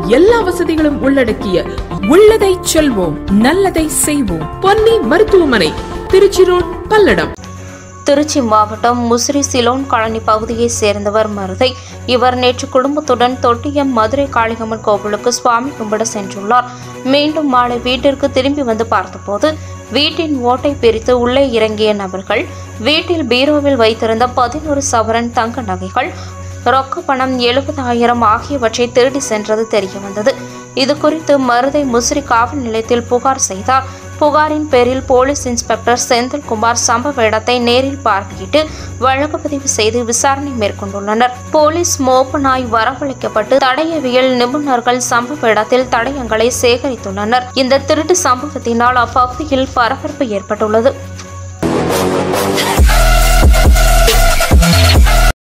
எல்லா வசதிகளும் உள்ளடக்கிய உள்ளதை செல்வோம் நல்லதை செய்வோம் பொன்னி மருத்துவமனை திருச்சி ரோட் பல்லடம் திருச்சி மாவட்டம் முசிறி சிலோன் காலனி பகுதியைச் சேர்ந்தவர் மருதை இவர் நேற்று குடும்பத்துடன் தொட்டியம் மதுரை காளிகம்மன் கோவிலுக்கு சுவாமி கும்பிட சென்றுள்ளார் மீண்டும் மாலை வீட்டிற்கு திரும்பி வந்து பார்த்தபோது வீட்டின் ஓட்டை பிரித்து உள்ளே இறங்கிய நபர்கள் வீட்டில் பீரோவில் வைத்திருந்த பதினோரு சவரன் தங்க நகைகள் ரொக்க பணம் எழுபதாயிரம் ஆகியவற்றை திருடி சென்றது தெரிய வந்தது இது குறித்து மருதை முசிறி காவல் நிலையத்தில் புகார் செய்தார் புகாரின் பேரில் போலீஸ் இன்ஸ்பெக்டர் செந்தில்குமார் சம்பவ இடத்தை நேரில் பார்வையிட்டு வழக்கு பதிவு செய்து விசாரணை மேற்கொண்டுள்ளனர் போலீஸ் மோப்ப நாய் வரவழைக்கப்பட்டு தடயவியல் நிபுணர்கள் சம்பவ இடத்தில் தடயங்களை சேகரித்துள்ளனர் இந்த திருட்டு சம்பவத்தினால் அப்பகுதியில் பரபரப்பு ஏற்பட்டுள்ளது